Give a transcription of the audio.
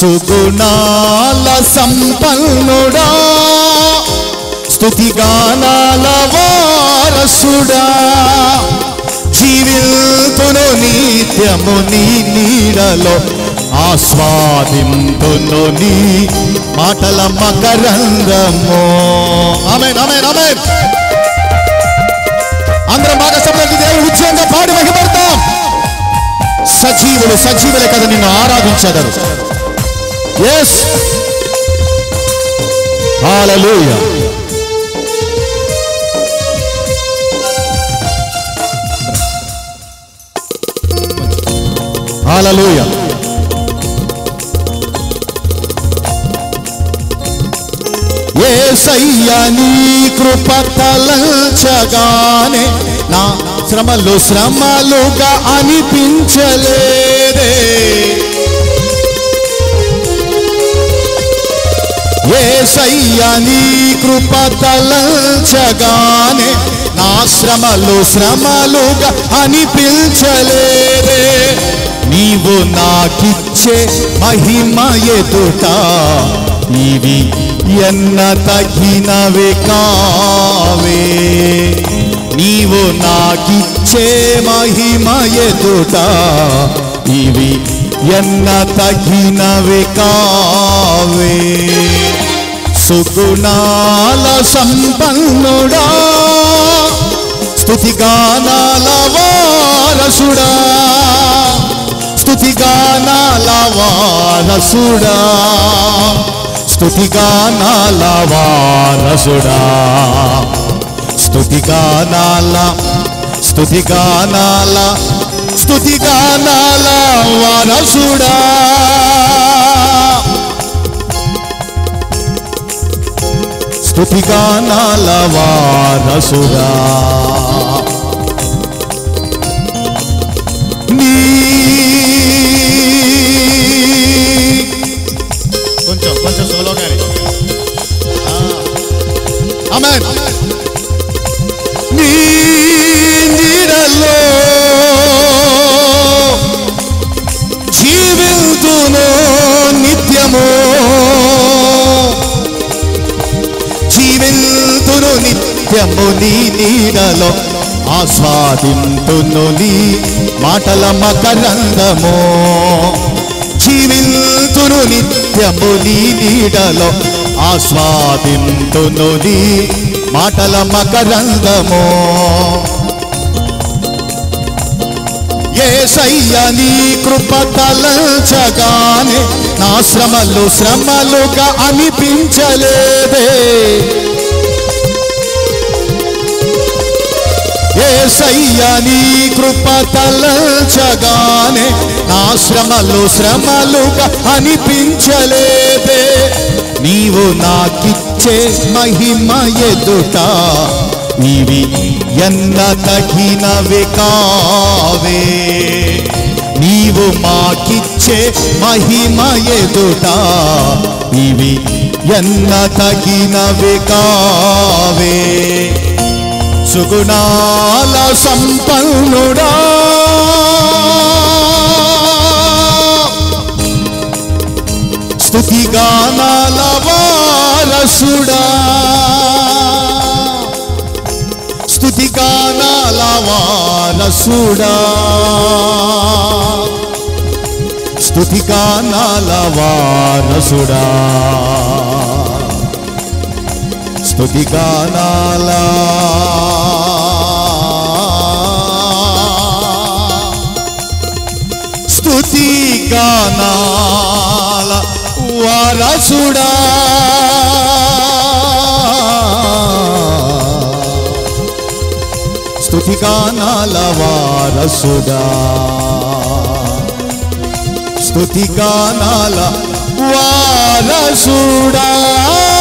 సుగుణాల సంపన్నుడా స్తుతిగానాల వారసుడా జీవితును నిత్యము నీ నీడలో ఆస్వాదింతును నీ మాటల మకరంగము ఆమెన్ ఆమెన్ ఆమెన్ అందరం బాగా శబ్దానికి దేవుడు ఉద్యోగంగా పాడి మహిమడతాం సజీవులు సజీవులే కదా నిన్ను ఆరాధించదరు ఎస్ హల్లెలూయా హల్లెలూయా ఏసయ్యా నీ కృప తలంచగానే నా శ్రమలు శ్రమలుగా అనిపించలేదే ఏసయ్యా నీ కృప తలంచగానే నా శ్రమలు శ్రమలుగా అనిపించలేదే నీవు నాకిచ్చే మహిమ ఎదుట ఇవి ఎన్న తగినవి కావే నీవు నాకిచ్చే మహిమ ఎదుట ఇవి ఎన్న తగినవి కావే సుగుణాల సంపన్నుడా స్తుతిగానాల వారసుడా స్తుతిగానాల వారసుడా స్తుతిగానాల వారసుడా స్తుతిగానాల స్తుతిగానాల స్తుతిగానాల వారసుడా స్తుతిగానాల వారసుడా నీ కొంచెం కొంచెం సోలో కానీ అమెన్ నీ నీడలో జీవితును నిత్యము జీవితును నిత్యము నీ నీడలో ఆస్వాదింతును నీ మాటల మకరంగము జీవితును నిత్యము నీ నీడలో ఆస్వాదింతును నీ మాటల మకరంగము ఏసయ్య నీ కృప తలంచగానే నా శ్రమలు శ్రమలుగా అనిపించలేదే ఏసయ్య నీ కృప తలంచగానే నా శ్రమలు శ్రమలుగా అనిపించలేదే నీవు నాకిచ్చే మహిమ ఎదుట ఇవి ఎన్న తగినవి కావే నీవు మాకిచ్చే మహిమ ఎదుట ఇవి ఎన్న తగినవి కావే సుగుణాల సంపన్నుడా స్తుతిగానాల వారసుడా స్తుతిగానాల వారసుడా స్తుతిగానాల వారసుడా స్తుతిగానాల స్తుతిగానాల వారసుడా స్తుతిగానాల వారసుడా స్తుతిగానాల వారసుడా